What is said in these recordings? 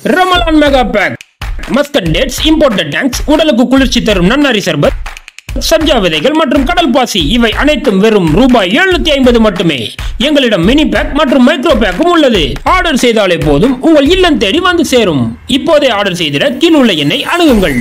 Ramadan mega pack Muscat dates imported டேங்க்ஸ் உடலுக்கு குளிர்ச்சி தரும் நன்னாரி சர்பத் சப்ஜா விதைகள் மற்றும் கடல் பாசி இவை அனைத்தும் வெறும் ரூபாய் எழுநூத்தி ஐம்பது மட்டுமே எங்களிடம் மினி பேக் மற்றும் மைக்ரோ பேக்கும் உள்ளது ஆர்டர் செய்தாலே போதும் உங்கள் இல்லம் தேடி வந்து சேரும் இப்போதே ஆர்டர் செய்திட கீழ் உள்ள எண்ணை அணுகுங்கள்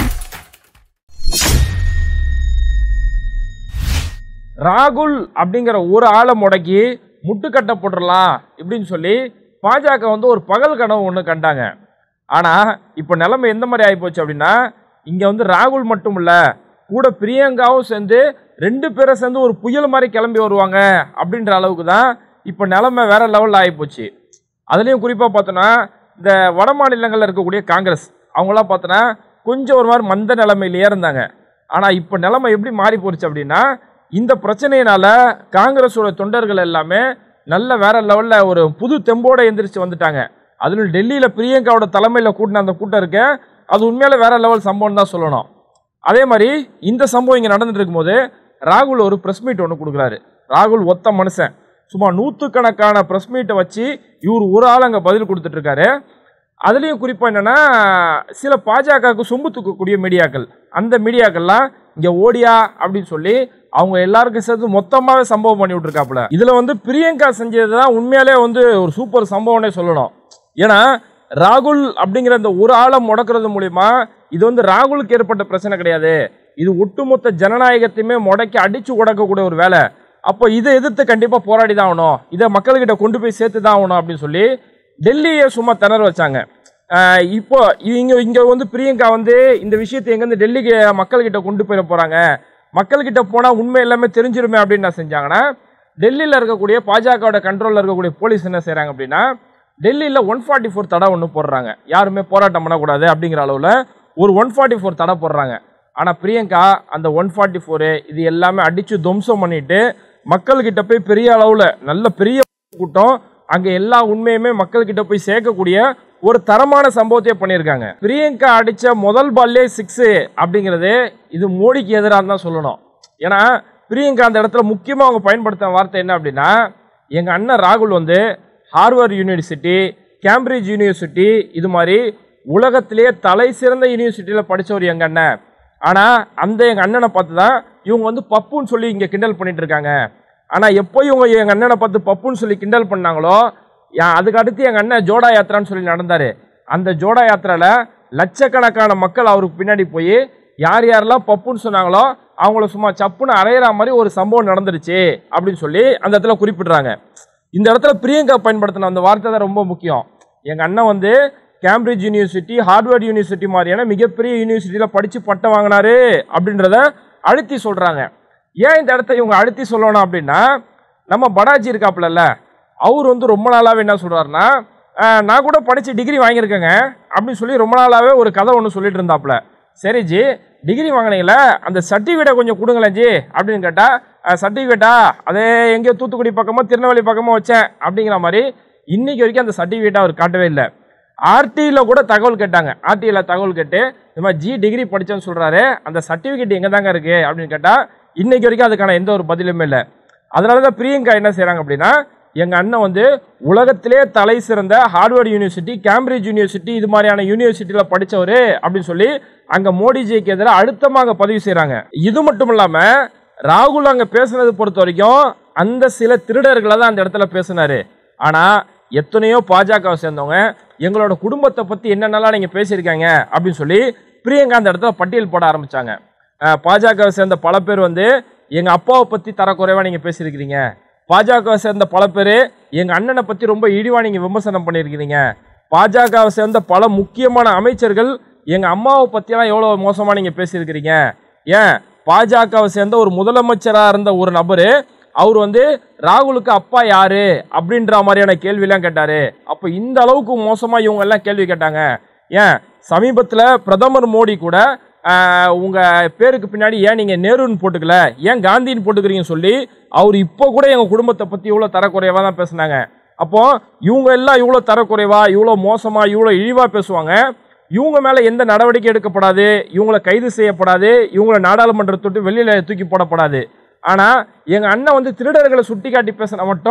ராகுல் அப்படிங்கிற ஒரு ஆளை முடக்கி முட்டுக்கட்டை போட்டுடலாம் இப்படின்னு சொல்லி பாஜக வந்து ஒரு பகல் கனவு ஒன்று கண்டாங்க ஆனால் இப்போ நிலைமை எந்த மாதிரி ஆகிப்போச்சு அப்படின்னா இங்கே வந்து ராகுல் மட்டும் இல்லை கூட பிரியங்காவும் சேர்ந்து ரெண்டு பேரை சேர்ந்து ஒரு புயல் மாதிரி கிளம்பி வருவாங்க அப்படின்ற அளவுக்கு தான் இப்போ நிலைமை வேற லெவலில் ஆகிப்போச்சு அதுலேயும் குறிப்பாக பார்த்தோன்னா இந்த வட மாநிலங்களில் இருக்கக்கூடிய காங்கிரஸ் அவங்களாம் பார்த்தோன்னா கொஞ்சம் ஒரு மாதிரி மந்த நிலைமையிலேயே இருந்தாங்க ஆனால் இப்போ நிலைமை எப்படி மாறி போச்சு அப்படின்னா இந்த பிரச்சனையினால காங்கிரஸோட தொண்டர்கள் எல்லாமே நல்ல வேற லெவலில் ஒரு புது தெம்போட எந்திரிச்சு வந்துட்டாங்க அதில் டெல்லியில் பிரியங்காவோட தலைமையில் கூட்டின அந்த கூட்டம் இருக்க அது உண்மையில வேற லெவல் சம்பவம் தான் சொல்லணும் அதே மாதிரி இந்த சம்பவம் இங்கே நடந்துட்டு இருக்கும்போது ராகுல் ஒரு ப்ரெஸ் மீட் ஒன்று கொடுக்குறாரு ராகுல் ஒத்த மனுஷன் சும்மா நூற்றுக்கணக்கான ப்ரெஸ் மீட்டை வச்சு இவர் ஒரு ஆள் அங்கே பதில் கொடுத்துட்டு இருக்காரு அதுலேயும் குறிப்பாக என்னென்னா சில பாஜகவுக்கு சொம்பு தூக்கக்கூடிய மீடியாக்கள் அந்த மீடியாக்கள்லாம் இங்கே ஓடியா அப்படின்னு சொல்லி அவங்க எல்லாருக்கும் சேர்த்து மொத்தமாகவே சம்பவம் பண்ணி விட்ருக்காப்புல இதில் வந்து பிரியங்கா செஞ்சது தான் உண்மையாலே வந்து ஒரு சூப்பர் சம்பவம்னே சொல்லணும் ஏன்னா ராகுல் அப்படிங்கிற இந்த ஒரு ஆளை முடக்கிறது மூலிமா இது வந்து ராகுலுக்கு ஏற்பட்ட பிரச்சனை கிடையாது இது ஒட்டுமொத்த ஜனநாயகத்தையுமே முடக்கி அடிச்சு உடக்கக்கூடிய ஒரு வேலை அப்போ இதை எதிர்த்து கண்டிப்பாக போராடி தான் ஆகணும் இதை மக்கள்கிட்ட கொண்டு போய் சேர்த்து தான் ஆகணும் அப்படின்னு சொல்லி டெல்லியை சும்மா திணற வச்சாங்க ஆஹ் இப்போ இங்கே இங்கே வந்து பிரியங்கா வந்து இந்த விஷயத்தை எங்கேருந்து டெல்லிக்கு மக்கள்கிட்ட கொண்டு போயிட போகிறாங்க மக்கள்கிட்ட போனால் உண்மை எல்லாமே தெரிஞ்சிருமே அப்படின்னு நான் செஞ்சாங்கன்னா டெல்லியில் இருக்கக்கூடிய பாஜகவோட கண்ட்ரோலில் இருக்கக்கூடிய போலீஸ் என்ன செய்கிறாங்க அப்படின்னா டெல்லியில் ஒன் ஃபார்ட்டி ஃபோர் தடை ஒன்று போடுறாங்க யாருமே போராட்டம் பண்ணக்கூடாது அப்படிங்கிற அளவில் ஒரு ஒன் ஃபார்ட்டி ஃபோர் தடை போடுறாங்க ஆனால் பிரியங்கா அந்த ஒன் ஃபார்ட்டி ஃபோரு இது எல்லாமே அடித்து துவம்சம் பண்ணிட்டு மக்கள்கிட்ட போய் பெரிய அளவில் நல்ல பெரிய கூட்டம் அங்கே எல்லா உண்மையுமே மக்கள்கிட்ட போய் சேர்க்கக்கூடிய ஒரு தரமான சம்பவத்தையே பண்ணியிருக்காங்க பிரியங்கா அடித்த முதல் பால்லே சிக்ஸு அப்படிங்கிறது இது மோடிக்கு எதிராக தான் சொல்லணும் ஏன்னா பிரியங்கா அந்த இடத்துல முக்கியமாக அவங்க பயன்படுத்தின வார்த்தை என்ன அப்படின்னா எங்கள் அண்ணன் ராகுல் வந்து ஹார்வர்ட் யூனிவர்சிட்டி கேம்பிரிட்ஜ் யூனிவர்சிட்டி இது மாதிரி உலகத்திலேயே தலை சிறந்த யூனிவர்சிட்டியில் படித்தவர் எங்கள் அண்ணன் ஆனால் அந்த எங்கள் அண்ணனை பார்த்து தான் இவங்க வந்து பப்புன்னு சொல்லி இங்கே கிண்டல் பண்ணிட்டு இருக்காங்க ஆனால் எப்போ இவங்க எங்கள் அண்ணனை பார்த்து பப்புன்னு சொல்லி கிண்டல் பண்ணாங்களோ யா- அதுக்கு அடுத்து எங்கள் அண்ணன் ஜோடா யாத்திரான்னு சொல்லி நடந்தார் அந்த ஜோடா யாத்திரால லட்சக்கணக்கான மக்கள் அவருக்கு பின்னாடி போய் யார் யாரெல்லாம் பப்புன்னு சொன்னாங்களோ அவங்கள சும்மா சப்புன்னு அரையிற மாதிரி ஒரு சம்பவம் நடந்துருச்சு அப்படின்னு சொல்லி அந்த இடத்துல குறிப்பிடுறாங்க இந்த இடத்துல பிரியங்கா பயன்படுத்தின அந்த வார்த்தை தான் ரொம்ப முக்கியம் எங்கள் அண்ணன் வந்து கேம்பிரிட்ஜ் யூனிவர்சிட்டி ஹார்வர்ட் யூனிவர்சிட்டி மாதிரியான மிகப்பெரிய யூனிவர்சிட்டியில் படித்து பட்டம் வாங்கினாரு அப்படின்றத அழுத்தி சொல்கிறாங்க ஏன் இந்த இடத்த இவங்க அழுத்தி சொல்லணும் அப்படின்னா நம்ம படாஜி இருக்காப்புலல்ல அவர் வந்து ரொம்ப நாளாகவே என்ன சொல்கிறாருன்னா நான் கூட படித்து டிகிரி வாங்கியிருக்கேங்க அப்படின்னு சொல்லி ரொம்ப நாளாகவே ஒரு கதை ஒன்று சொல்லிட்டு இருந்தாப்புல சரி ஜி டிகிரி வாங்கினீங்களே அந்த சர்டிஃபிகேட்டை கொஞ்சம் கொடுங்களேன் ஜி அப்படின்னு கேட்டால் சர்டிஃபிகேட்டா அதே எங்கேயோ தூத்துக்குடி பக்கமாக திருநெல்வேலி பக்கமாக வச்சேன் அப்படிங்கிற மாதிரி இன்னைக்கு வரைக்கும் அந்த சர்டிஃபிகேட்டை அவர் காட்டவே இல்லை ஆர்டியில் கூட தகவல் கேட்டாங்க ஆர்டியில் தகவல் கேட்டு இந்த மாதிரி ஜி டிகிரி படித்தேன்னு சொல்கிறாரு அந்த சர்டிஃபிகேட் எங்கே தாங்க இருக்குது அப்படின்னு கேட்டால் இன்னைக்கு வரைக்கும் அதுக்கான எந்த ஒரு பதிலுமே இல்லை அதனால தான் பிரியங்கா என்ன செய்கிறாங்க அப்படின்னா எங்கள் அண்ணன் வந்து உலகத்திலே தலை சிறந்த ஹார்வர்ட் யூனிவர்சிட்டி கேம்பிரிட்ஜ் யூனிவர்சிட்டி இது மாதிரியான யூனிவர்சிட்டியில் படித்தவர் அப்படின்னு சொல்லி அங்கே மோடிஜிக்கு எதிராக அழுத்தமாக பதிவு செய்கிறாங்க இது மட்டும் இல்லாமல் ராகுல் அங்கே பேசுனது பொறுத்த வரைக்கும் அந்த சில திருடர்களை தான் அந்த இடத்துல பேசினாரு ஆனால் எத்தனையோ பாஜகவை சேர்ந்தவங்க எங்களோட குடும்பத்தை பற்றி என்னென்னலாம் நீங்கள் பேசியிருக்காங்க அப்படின்னு சொல்லி பிரியங்கா அந்த இடத்துல பட்டியல் போட ஆரம்பித்தாங்க பாஜகவை சேர்ந்த பல பேர் வந்து எங்கள் அப்பாவை பற்றி தரக்குறைவாக நீங்கள் பேசியிருக்கிறீங்க பாஜகவை சேர்ந்த பல பேர் எங்கள் அண்ணனை பற்றி ரொம்ப இழிவாக நீங்கள் விமர்சனம் பண்ணியிருக்கிறீங்க பாஜகவை சேர்ந்த பல முக்கியமான அமைச்சர்கள் எங்கள் அம்மாவை பற்றியெல்லாம் எவ்வளோ மோசமாக நீங்கள் பேசியிருக்கிறீங்க ஏன் பாஜகவை சேர்ந்த ஒரு முதலமைச்சராக இருந்த ஒரு நபர் அவர் வந்து ராகுலுக்கு அப்பா யாரு அப்படின்ற மாதிரியான கேள்வியெல்லாம் கேட்டார் அப்போ இந்த அளவுக்கு மோசமாக இவங்க எல்லாம் கேள்வி கேட்டாங்க ஏன் சமீபத்தில் பிரதமர் மோடி கூட ஆஹ், உங்க பேருக்கு பின்னாடி ஏன் நீங்க நேருன்னு போட்டுக்கல ஏன் காந்தின்னு போட்டுக்கிறீங்கன்னு சொல்லி அவர் இப்போ கூட எங்க குடும்பத்தை பத்தி இவ்வளோ தரக்குறைவா தான் பேசுனாங்க அப்போ இவங்க எல்லாம் இவ்வளோ தரக்குறைவா இவ்வளோ மோசமா இவ்வளோ இழிவா பேசுவாங்க இவங்க மேல எந்த நடவடிக்கை எடுக்கப்படாது இவங்கள கைது செய்யப்படாது இவங்கள நாடாளுமன்றத்தை விட்டு வெளியில தூக்கி போடப்படாது ஆனா எங்க அண்ணன் வந்து திருடர்களை சுட்டி காட்டி பேசினா மட்டும்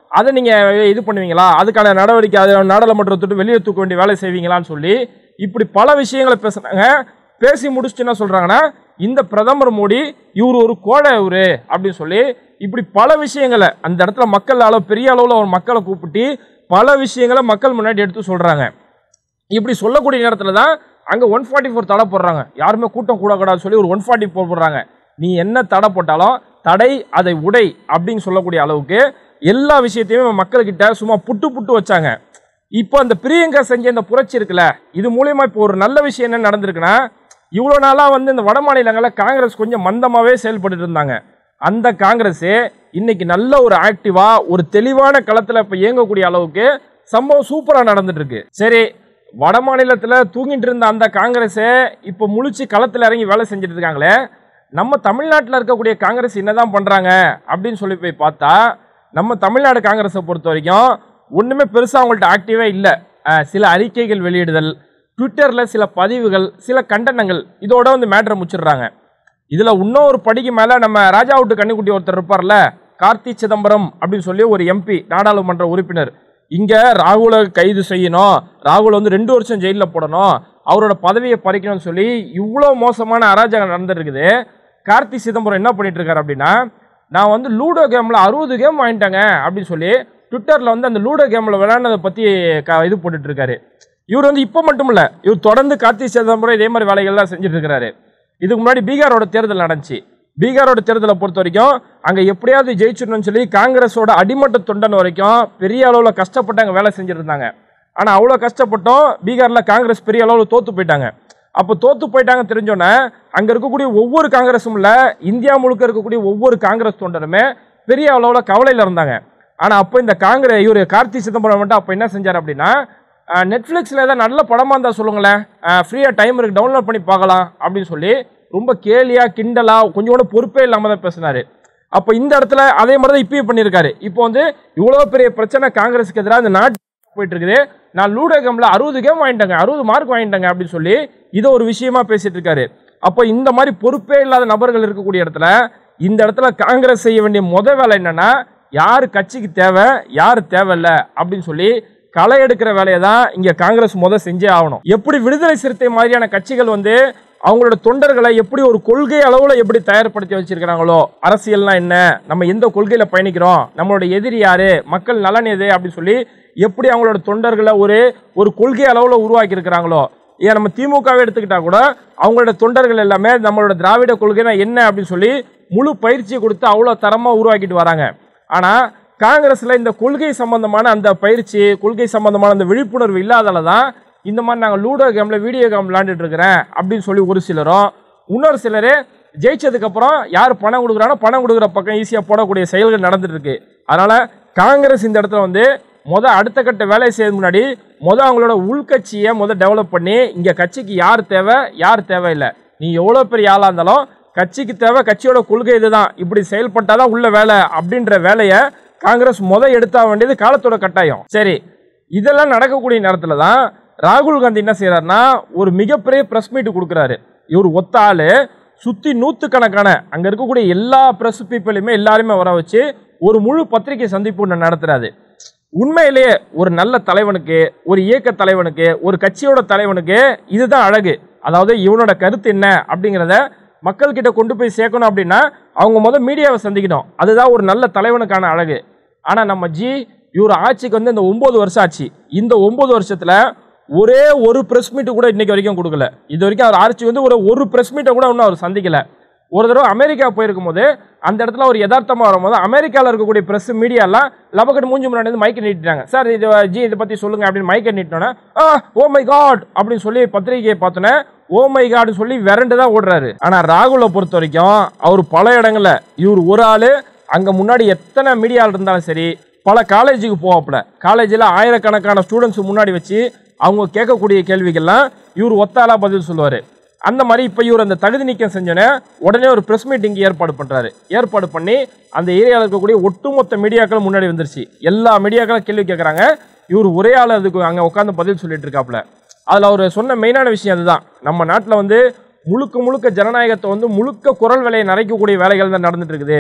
அதை நீங்கள் இது பண்ணுவீங்களா அதுக்கான நடவடிக்கை அது நாடாளுமன்றத்தை விட்டு வெளியே தூக்க வேண்டிய வேலை செய்வீங்களான்னு சொல்லி இப்படி பல விஷயங்களை பேசுனாங்க பேசி முடிச்சுட்டு என்ன சொல்கிறாங்கன்னா இந்த பிரதமர் மோடி இவர் ஒரு கோழை இவரு அப்படின்னு சொல்லி இப்படி பல விஷயங்களை அந்த இடத்துல மக்கள் அளவு பெரிய அளவில் ஒரு மக்களை கூப்பிட்டு பல விஷயங்களை மக்கள் முன்னாடி எடுத்து சொல்கிறாங்க இப்படி சொல்லக்கூடிய நேரத்தில் தான் அங்கே ஒன் ஃபார்ட்டி ஃபோர் தடை போடுறாங்க யாருமே கூட்டம் கூடக்கூடாதுன்னு சொல்லி ஒரு ஒன் ஃபார்ட்டி ஃபோர் போடுறாங்க நீ என்ன தடை போட்டாலும் தடை அதை உடை அப்படின்னு சொல்லக்கூடிய அளவுக்கு எல்லா விஷயத்தையுமே மக்கள்கிட்ட சும்மா புட்டு புட்டு வச்சாங்க இப்போ அந்த பிரியங்கா செஞ்ச இந்த புரட்சி இருக்குல்ல இது மூலியமா இப்போ ஒரு நல்ல விஷயம் என்ன நடந்திருக்குன்னா இவ்வளோ நாளாக வந்து இந்த வட மாநிலங்களில் காங்கிரஸ் கொஞ்சம் மந்தமாகவே செயல்பட்டு இருந்தாங்க அந்த காங்கிரஸே இன்னைக்கு நல்ல ஒரு ஆக்டிவா ஒரு தெளிவான களத்தில் இப்போ இயங்கக்கூடிய அளவுக்கு சம்பவம் சூப்பராக நடந்துட்டு இருக்கு சரி வட மாநிலத்தில் தூங்கிட்டு இருந்த அந்த காங்கிரஸே இப்போ முழிச்சு களத்தில் இறங்கி வேலை செஞ்சுட்டு இருக்காங்களே நம்ம தமிழ்நாட்டில் இருக்கக்கூடிய காங்கிரஸ் என்னதான் பண்ணுறாங்க அப்படின்னு சொல்லி போய் பார்த்தா நம்ம தமிழ்நாடு காங்கிரஸை பொறுத்த வரைக்கும் ஒன்றுமே பெருசாக அவங்கள்ட்ட ஆக்டிவே இல்லை சில அறிக்கைகள் வெளியிடுதல் ட்விட்டரில் சில பதிவுகள் சில கண்டனங்கள் இதோட வந்து மேட்ரை முச்சிடுறாங்க இதில் இன்னும் ஒரு படிக்கு மேலே நம்ம ராஜா விட்டு கண்ணுக்குட்டி ஒருத்தர் இருப்பார்ல கார்த்தி சிதம்பரம் அப்படின்னு சொல்லி ஒரு எம்பி நாடாளுமன்ற உறுப்பினர் இங்கே ராகுலை கைது செய்யணும் ராகுல் வந்து ரெண்டு வருஷம் ஜெயிலில் போடணும் அவரோட பதவியை பறிக்கணும்னு சொல்லி இவ்வளோ மோசமான அராஜகம் நடந்துருக்குது கார்த்தி சிதம்பரம் என்ன பண்ணிட்டு இருக்காரு அப்படின்னா நான் வந்து லூடோ கேமில் அறுபது கேம் வாங்கிட்டேங்க அப்படின்னு சொல்லி ட்விட்டரில் வந்து அந்த லூடோ கேமில் விளையாடுனதை பற்றி க இது போட்டுட்டு இருக்காரு இவர் வந்து இப்போ மட்டும் இல்லை இவர் தொடர்ந்து கார்த்தி சிதம்பரம் இதே மாதிரி வேலைகள்லாம் செஞ்சுட்டு இருக்கிறாரு இதுக்கு முன்னாடி பீகாரோட தேர்தல் நடந்துச்சு பீகாரோட தேர்தலை பொறுத்த வரைக்கும் அங்கே எப்படியாவது ஜெயிச்சிடணும்னு சொல்லி காங்கிரஸோட அடிமட்ட தொண்டன் வரைக்கும் பெரிய அளவில் கஷ்டப்பட்டு அங்கே வேலை செஞ்சுட்டு இருந்தாங்க ஆனால் அவ்வளோ கஷ்டப்பட்டோம் பீகாரில் காங்கிரஸ் பெரிய அளவில் தோத்து போயிட்டாங்க அப்போ தோத்து போயிட்டாங்க தெரிஞ்சோன்னே அங்கே இருக்கக்கூடிய ஒவ்வொரு காங்கிரஸும் இல்லை இந்தியா முழுக்க இருக்கக்கூடிய ஒவ்வொரு காங்கிரஸ் தொண்டருமே பெரிய அளவில் கவலையில் இருந்தாங்க ஆனால் அப்போ இந்த காங்கிரஸ் இவர் கார்த்தி சிதம்பரம் மட்டும் அப்போ என்ன செஞ்சார் அப்படின்னா நெட்ஃப்ளிக்ஸில் ஏதாவது நல்ல படமாக இருந்தால் சொல்லுங்களேன் ஃப்ரீயாக டைம் இருக்கு டவுன்லோட் பண்ணி பார்க்கலாம் அப்படின்னு சொல்லி ரொம்ப கேலியாக கிண்டலாக கொஞ்சம் கூட பொறுப்பே இல்லாமல் தான் பேசினார் அப்போ இந்த இடத்துல அதே மாதிரி தான் இப்பயும் பண்ணியிருக்காரு இப்போ வந்து இவ்வளோ பெரிய பிரச்சனை காங்கிரஸுக்கு எதிராக இந்த நாட்டு போயிட்டு இருக்குது நான் லூடோ கேமில் அறுபது கேம் வாங்கிட்டேங்க அறுபது மார்க் வாங்கிட்டேங்க அப்படின்னு சொல்லி இதை ஒரு விஷயமா பேசிட்டு இருக்காரு அப்போ இந்த மாதிரி பொறுப்பே இல்லாத நபர்கள் இருக்கக்கூடிய இடத்துல இந்த இடத்துல காங்கிரஸ் செய்ய வேண்டிய முத வேலை என்னன்னா யார் கட்சிக்கு தேவை யார் தேவையில்ல அப்படின்னு சொல்லி களை எடுக்கிற வேலையை தான் இங்கே காங்கிரஸ் முத செஞ்சே ஆகணும் எப்படி விடுதலை சிறுத்தை மாதிரியான கட்சிகள் வந்து அவங்களோட தொண்டர்களை எப்படி ஒரு கொள்கை அளவில் எப்படி தயார்படுத்தி வச்சிருக்கிறாங்களோ அரசியல்னா என்ன நம்ம எந்த கொள்கையில் பயணிக்கிறோம் நம்மளோட எதிரி யாரு மக்கள் நலன் எது அப்படின்னு சொல்லி எப்படி அவங்களோட தொண்டர்களை ஒரு ஒரு கொள்கை அளவில் உருவாக்கி இருக்கிறாங்களோ ஏன் நம்ம திமுகவை எடுத்துக்கிட்டா கூட அவங்களோட தொண்டர்கள் எல்லாமே நம்மளோட திராவிட கொள்கைனா என்ன அப்படின்னு சொல்லி முழு பயிற்சியை கொடுத்து அவ்வளோ தரமாக உருவாக்கிட்டு வராங்க ஆனால் காங்கிரஸில் இந்த கொள்கை சம்பந்தமான அந்த பயிற்சி கொள்கை சம்பந்தமான அந்த விழிப்புணர்வு இல்லாதால தான் இந்த மாதிரி நாங்கள் லூடோ கேமில் வீடியோ கேம் விளாண்டுட்டு இருக்கிறேன் அப்படின்னு சொல்லி ஒரு சிலரும் இன்னொரு சிலர் ஜெயிச்சதுக்கப்புறம் யார் பணம் கொடுக்குறானோ பணம் கொடுக்குற பக்கம் ஈஸியாக போடக்கூடிய செயல்கள் நடந்துட்டு இருக்கு அதனால் காங்கிரஸ் இந்த இடத்துல வந்து முத அடுத்த கட்ட வேலையை செய்ய முன்னாடி முத அவங்களோட உள்கட்சியை முத டெவலப் பண்ணி இங்கே கட்சிக்கு யார் தேவை யார் தேவையில்லை நீ எவ்வளோ பெரிய ஆளாக இருந்தாலும் கட்சிக்கு தேவை கட்சியோட கொள்கை இதுதான் இப்படி செயல்பட்டாதான் உள்ள வேலை அப்படின்ற வேலையை காங்கிரஸ் முத எடுத்தா வேண்டியது காலத்தோட கட்டாயம் சரி இதெல்லாம் நடக்கக்கூடிய நேரத்தில் தான் ராகுல் காந்தி என்ன செய்யறாருன்னா ஒரு மிகப்பெரிய ப்ரெஸ் மீட் கொடுக்குறாரு இவர் ஒத்த ஆளு சுற்றி நூற்றுக்கணக்கான அங்கே இருக்கக்கூடிய எல்லா ப்ரெஸ் பீப்புளையுமே எல்லாருமே வர வச்சு ஒரு முழு பத்திரிகை சந்திப்பு ஒன்று நடத்துறாரு உண்மையிலேயே ஒரு நல்ல தலைவனுக்கு ஒரு இயக்க தலைவனுக்கு ஒரு கட்சியோட தலைவனுக்கு இதுதான் அழகு அதாவது இவனோட கருத்து என்ன அப்படிங்கிறத மக்கள்கிட்ட கொண்டு போய் சேர்க்கணும் அப்படின்னா அவங்க முதல் மீடியாவை சந்திக்கணும் அதுதான் ஒரு நல்ல தலைவனுக்கான அழகு ஆனால் நம்ம ஜி இவர் ஆட்சிக்கு வந்து இந்த ஒம்பது வருஷம் ஆச்சு இந்த ஒம்பது வருஷத்தில் ஒரே ஒரு ப்ரெஸ் மீட்டு கூட இன்னைக்கு வரைக்கும் கொடுக்கல இது வரைக்கும் அவர் ஆட்சி வந்து ஒரு ஒரு ப்ரெஸ் மீட்டை கூட இன்னும் அவர் சந்திக்கல ஒரு தடவை அமெரிக்கா போயிருக்கும் போது அந்த இடத்துல ஒரு யதார்த்தமாக வரும்போது அமெரிக்காவில் இருக்கக்கூடிய ப்ரெஸ் மீடியாலாம் லபக்கட்டு மூஞ்சி முன்னாடி வந்து மைக்கை நீட்டிட்டாங்க சார் இது ஜி இதை பற்றி சொல்லுங்க அப்படின்னு மைக்கை நீட்டினோன்னே ஆ ஓ மை காட் அப்படின்னு சொல்லி பத்திரிகையை பார்த்தோன்னே ஓ மை காட்னு சொல்லி விரண்டு தான் ஓடுறாரு ஆனால் ராகுலை பொறுத்த வரைக்கும் அவர் பல இடங்களில் இவர் ஒரு ஆள் அங்கே முன்னாடி எத்தனை மீடியாவில் இருந்தாலும் சரி பல காலேஜுக்கு போவாப்புல காலேஜில் ஆயிரக்கணக்கான ஸ்டூடெண்ட்ஸ் முன்னாடி வச்சு அவங்க கேட்கக்கூடிய கேள்விகள்லாம் இவர் ஒத்தாலா பதில் சொல்லுவார் அந்த மாதிரி இப்போ இவர் அந்த தகுதி நீக்கம் செஞ்சோன்னே உடனே ஒரு ப்ரெஸ் மீட்டிங் ஏற்பாடு பண்ணுறாரு ஏற்பாடு பண்ணி அந்த ஏரியாவில் இருக்கக்கூடிய ஒட்டுமொத்த மீடியாக்களும் முன்னாடி வந்துருச்சு எல்லா மீடியாக்களும் கேள்வி கேட்குறாங்க இவர் ஒரே ஆள் அதுக்கு அங்கே உட்காந்து பதில் சொல்லிட்டு இருக்காப்புல அதில் அவர் சொன்ன மெயினான விஷயம் அதுதான் நம்ம நாட்டில் வந்து முழுக்க முழுக்க ஜனநாயகத்தை வந்து முழுக்க குரல் விலையை நிறைக்கக்கூடிய வேலைகள் தான் நடந்துட்டு இருக்குது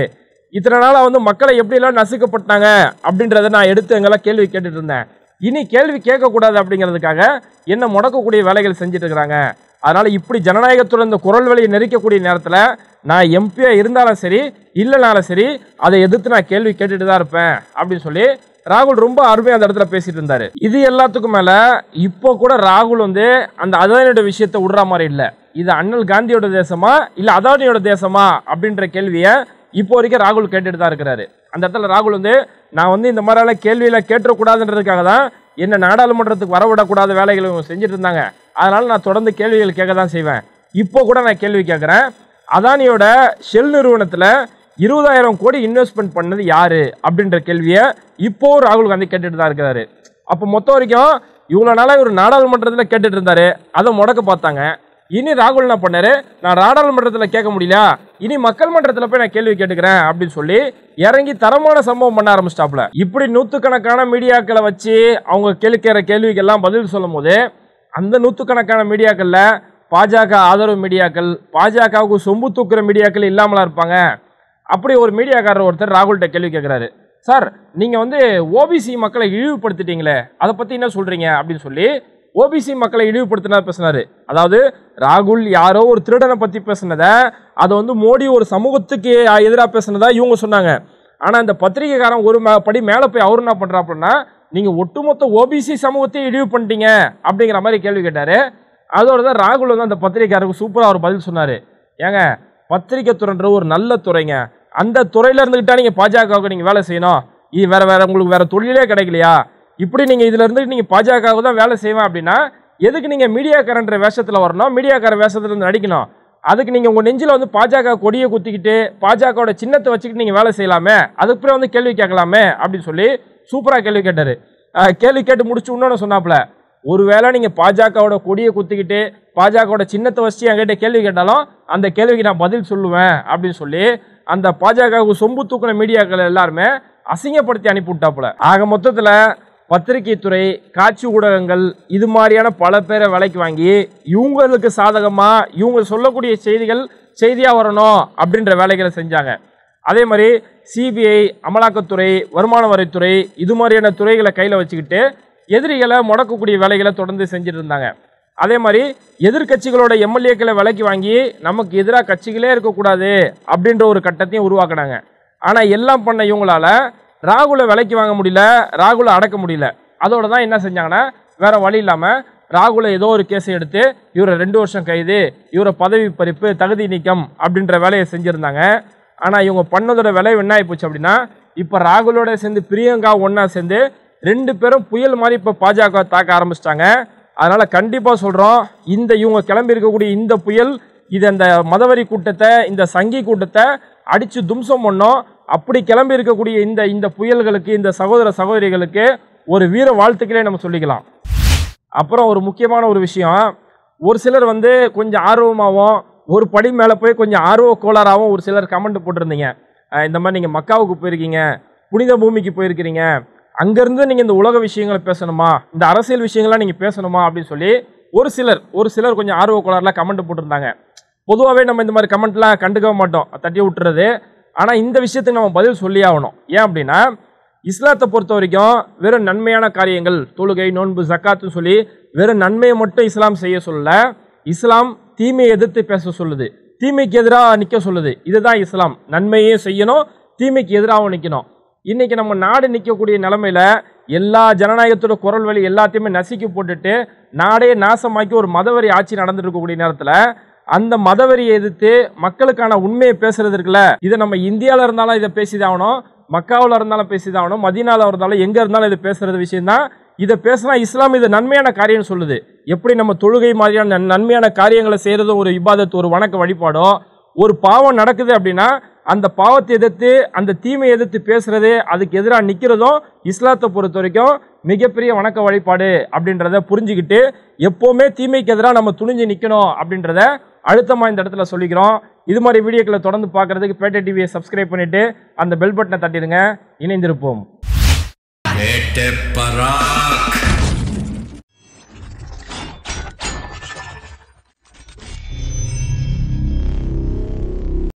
இத்தனை நாளாக வந்து மக்களை எப்படியெல்லாம் நசுக்கப்பட்டாங்க அப்படின்றத நான் எடுத்து எங்கெல்லாம் கேள்வி கேட்டுட்டு இருந்தேன் இனி கேள்வி கேட்கக்கூடாது அப்படிங்கிறதுக்காக என்ன முடக்கக்கூடிய வேலைகள் செஞ்சுட்டு இருக்கிறாங்க அதனால இப்படி ஜனநாயகத்துடன் இந்த குரல் வழியை நெரிக்கக்கூடிய நேரத்தில் நான் எம்பியா இருந்தாலும் சரி இல்லைனாலும் சரி அதை எதிர்த்து நான் கேள்வி கேட்டுட்டு தான் இருப்பேன் அப்படின்னு சொல்லி ராகுல் ரொம்ப அருமையாக அந்த இடத்துல பேசிட்டு இருந்தாரு இது எல்லாத்துக்கும் மேல இப்போ கூட ராகுல் வந்து அந்த அதானியோட விஷயத்தை விடுற மாதிரி இல்லை இது அண்ணல் காந்தியோட தேசமா இல்ல அதானியோட தேசமா அப்படின்ற கேள்வியை இப்போ வரைக்கும் ராகுல் கேட்டுட்டு தான் இருக்கிறாரு அந்த இடத்துல ராகுல் வந்து நான் வந்து இந்த மாதிரிலாம் கேள்வியில கேட்டுறக்கூடாதுன்றதுக்காக தான் என்ன நாடாளுமன்றத்துக்கு வரவிடக்கூடாத வேலைகளை இவங்க செஞ்சுட்டு இருந்தாங்க அதனால நான் தொடர்ந்து கேள்விகள் கேட்க தான் செய்வேன் இப்போ கூட நான் கேள்வி கேட்குறேன் அதானியோட ஷெல் நிறுவனத்தில் இருபதாயிரம் கோடி இன்வெஸ்ட்மெண்ட் பண்ணது யாரு அப்படின்ற கேள்வியை இப்போ ராகுல் காந்தி கேட்டுட்டு தான் இருக்கிறாரு அப்போ மொத்தம் வரைக்கும் இவ்வளோ நாளாக இவர் நாடாளுமன்றத்தில் கேட்டுட்டு இருந்தாரு அதை முடக்க பார்த்தாங்க இனி ராகுல் என்ன பண்ணாரு நான் நாடாளுமன்றத்தில் கேட்க முடியல இனி மக்கள் மன்றத்தில் போய் நான் கேள்வி கேட்டுக்கிறேன் அப்படின்னு சொல்லி இறங்கி தரமான சம்பவம் பண்ண ஆரம்பிச்சிட்டாப்ல இப்படி நூற்றுக்கணக்கான மீடியாக்களை வச்சு அவங்க கேட்கிற கேள்விக்கெல்லாம் பதில் சொல்லும் போது அந்த நூற்றுக்கணக்கான மீடியாக்களில் பாஜக ஆதரவு மீடியாக்கள் பாஜகவுக்கு சொம்பு தூக்குற மீடியாக்கள் இல்லாமலா இருப்பாங்க அப்படி ஒரு மீடியாக்காரர் ஒருத்தர் ராகுல்கிட்ட கேள்வி கேட்குறாரு சார் நீங்கள் வந்து ஓபிசி மக்களை இழிவுபடுத்திட்டீங்களே அதை பற்றி என்ன சொல்கிறீங்க அப்படின்னு சொல்லி ஓபிசி மக்களை இழிவுபடுத்தினா பேசினாரு அதாவது ராகுல் யாரோ ஒரு திருடனை பற்றி பேசுனதை அதை வந்து மோடி ஒரு சமூகத்துக்கு எதிராக பேசுனதா இவங்க சொன்னாங்க ஆனால் இந்த பத்திரிகைக்காரன் ஒரு ம- படி மேலே போய் அவர் என்ன பண்ணுறாப்புன்னா நீங்கள் ஒட்டுமொத்த ஓபிசி சமூகத்தை இழிவு பண்ணிட்டீங்க அப்படிங்கிற மாதிரி கேள்வி கேட்டார் அதோட தான் ராகுல் வந்து அந்த பத்திரிகைக்காரருக்கு சூப்பராக ஒரு பதில் சொன்னார் ஏங்க பத்திரிகை துறைன்ற ஒரு நல்ல துறைங்க அந்த துறையில் இருந்துக்கிட்டா நீங்கள் பாஜகவுக்கு நீங்கள் வேலை செய்யணும் இது வேற வேற உங்களுக்கு வேற தொழிலே கிடைக்கலையா இப்படி நீங்கள் இதில் இருந்துட்டு நீங்கள் பாஜகவுக்கு தான் வேலை செய்வேன் அப்படின்னா எதுக்கு நீங்கள் மீடியாக்காரன்ற வேஷத்தில் வரணும் மீடியாக்கார வேஷத்துல இருந்து நடிக்கணும் அதுக்கு நீங்கள் உங்கள் நெஞ்சில் வந்து பாஜக கொடியை குத்திக்கிட்டு பாஜகவோட சின்னத்தை வச்சுக்கிட்டு நீங்கள் வேலை செய்யலாமே அதுக்கு பிறகு வந்து கேள்வி கேட்கலாமே அப்படின்னு சொல்லி சூப்பராக கேள்வி கேட்டார் கேள்வி கேட்டு முடிச்சு இன்னொன்று சொன்னாப்புல ஒருவேளை நீங்கள் பாஜகவோட கொடியை குத்திக்கிட்டு பாஜகவோட சின்னத்தை வச்சு என்கிட்ட கேள்வி கேட்டாலும் அந்த கேள்விக்கு நான் பதில் சொல்லுவேன் அப்படின்னு சொல்லி அந்த பாஜகவுக்கு சொம்பு தூக்குன மீடியாக்கள் எல்லாருமே அசிங்கப்படுத்தி அனுப்பி விட்டாப்புல ஆக மொத்தத்தில் பத்திரிகை துறை காட்சி ஊடகங்கள் இது மாதிரியான பல பேரை விலைக்கு வாங்கி இவங்களுக்கு சாதகமாக இவங்க சொல்லக்கூடிய செய்திகள் செய்தியாக வரணும் அப்படின்ற வேலைகளை செஞ்சாங்க அதே மாதிரி சிபிஐ அமலாக்கத்துறை வருமான வரித்துறை இது மாதிரியான துறைகளை கையில் வச்சுக்கிட்டு எதிரிகளை முடக்கக்கூடிய வேலைகளை தொடர்ந்து செஞ்சுட்டு இருந்தாங்க அதே மாதிரி எதிர்க்கட்சிகளோட எம்எல்ஏக்களை விலைக்கு வாங்கி நமக்கு எதிராக கட்சிகளே இருக்கக்கூடாது அப்படின்ற ஒரு கட்டத்தையும் உருவாக்குனாங்க ஆனால் எல்லாம் பண்ண இவங்களால ராகுலை விலைக்கு வாங்க முடியல ராகுலை அடக்க முடியல அதோட தான் என்ன செஞ்சாங்கன்னா வேற வழி இல்லாமல் ராகுலை ஏதோ ஒரு கேஸை எடுத்து இவரை ரெண்டு வருஷம் கைது இவரை பதவி பறிப்பு தகுதி நீக்கம் அப்படின்ற வேலையை செஞ்சுருந்தாங்க ஆனால் இவங்க பண்ணதோட விளைவு என்ன ஆகிப்போச்சு அப்படின்னா இப்போ ராகுலோட சேர்ந்து பிரியங்கா ஒன்றா சேர்ந்து ரெண்டு பேரும் புயல் மாதிரி இப்போ பாஜக தாக்க ஆரம்பிச்சிட்டாங்க அதனால் கண்டிப்பாக சொல்கிறோம் இந்த இவங்க கிளம்பி இருக்கக்கூடிய இந்த புயல் இது அந்த மதவரி கூட்டத்தை இந்த சங்கி கூட்டத்தை அடித்து தும்சம் பண்ணோம் அப்படி கிளம்பி இருக்கக்கூடிய இந்த இந்த புயல்களுக்கு இந்த சகோதர சகோதரிகளுக்கு ஒரு வீர வாழ்த்துக்களே நம்ம சொல்லிக்கலாம் அப்புறம் ஒரு முக்கியமான ஒரு விஷயம் ஒரு சிலர் வந்து கொஞ்சம் ஆர்வமாகவும் ஒரு படி மேலே போய் கொஞ்சம் ஆர்வ கோளாறாகவும் ஒரு சிலர் கமெண்ட் போட்டிருந்தீங்க அஹ் இந்த மாதிரி நீங்கள் மக்காவுக்கு போயிருக்கீங்க புனித பூமிக்கு போயிருக்கிறீங்க அங்கேருந்து நீங்கள் இந்த உலக விஷயங்களை பேசணுமா இந்த அரசியல் விஷயங்கள்லாம் நீங்கள் பேசணுமா அப்படின்னு சொல்லி ஒரு சிலர் ஒரு சிலர் கொஞ்சம் ஆர்வ கோளாறுலாம் கமெண்ட் போட்டிருந்தாங்க பொதுவாகவே நம்ம இந்த மாதிரி கமெண்ட்லாம் கண்டுக்கவே மாட்டோம் தட்டி விட்டுறது ஆனால் இந்த விஷயத்துக்கு நம்ம பதில் சொல்லி ஆகணும் ஏன் அப்படின்னா இஸ்லாத்தை பொறுத்த வரைக்கும் வெறும் நன்மையான காரியங்கள் தொழுகை நோன்பு ஜக்காத்துன்னு சொல்லி வெறும் நன்மையை மட்டும் இஸ்லாம் செய்ய சொல்லல இஸ்லாம் தீமையை எதிர்த்து பேச சொல்லுது தீமைக்கு எதிராக நிற்க சொல்லுது இதுதான் இஸ்லாம் நன்மையே செய்யணும் தீமைக்கு எதிராகவும் நிற்கணும் இன்னைக்கு நம்ம நாடு நிற்கக்கூடிய நிலமையில எல்லா ஜனநாயகத்தோட குரல் வழி எல்லாத்தையுமே நசுக்கி போட்டுட்டு நாடே நாசமாக்கி ஒரு மதவரி ஆட்சி நடந்துட்டு இருக்கக்கூடிய நேரத்தில் அந்த மதவெறியை எதிர்த்து மக்களுக்கான உண்மையை பேசுறது இருக்குல்ல இதை நம்ம இந்தியாவில் இருந்தாலும் இதை பேசிதான் ஆகணும் மக்காவில் இருந்தாலும் பேசிதான் ஆகணும் மதீனாவில் இருந்தாலும் எங்கே இருந்தாலும் இதை பேசுறது விஷயம்தான் இதை பேசினா இஸ்லாம் இது நன்மையான காரியம் சொல்லுது எப்படி நம்ம தொழுகை மாதிரியான நன்- நன்மையான காரியங்களை செய்கிறதும் ஒரு இபாதத் ஒரு வணக்க வழிபாடோ ஒரு பாவம் நடக்குது அப்படின்னா அந்த பாவத்தை எதிர்த்து அந்த தீமையை எதிர்த்து பேசுறது அதுக்கு எதிராக நிற்கிறதும் இஸ்லாத்தை பொறுத்த வரைக்கும் மிகப்பெரிய வணக்க வழிபாடு அப்படின்றத புரிஞ்சுக்கிட்டு எப்போவுமே தீமைக்கு எதிராக நம்ம துணிஞ்சு நிற்கணும் அப்படின்றத அழுத்தமாக இந்த இடத்துல சொல்லிக்கிறோம் இது மாதிரி வீடியோக்களை தொடர்ந்து பார்க்கறதுக்கு பேட்டை டிவியை சப்ஸ்கிரைப் பண்ணிட்டு அந்த பெல் பட்டனை தட்டிடுங்க இணைந்திருப்போம் बेटे पराग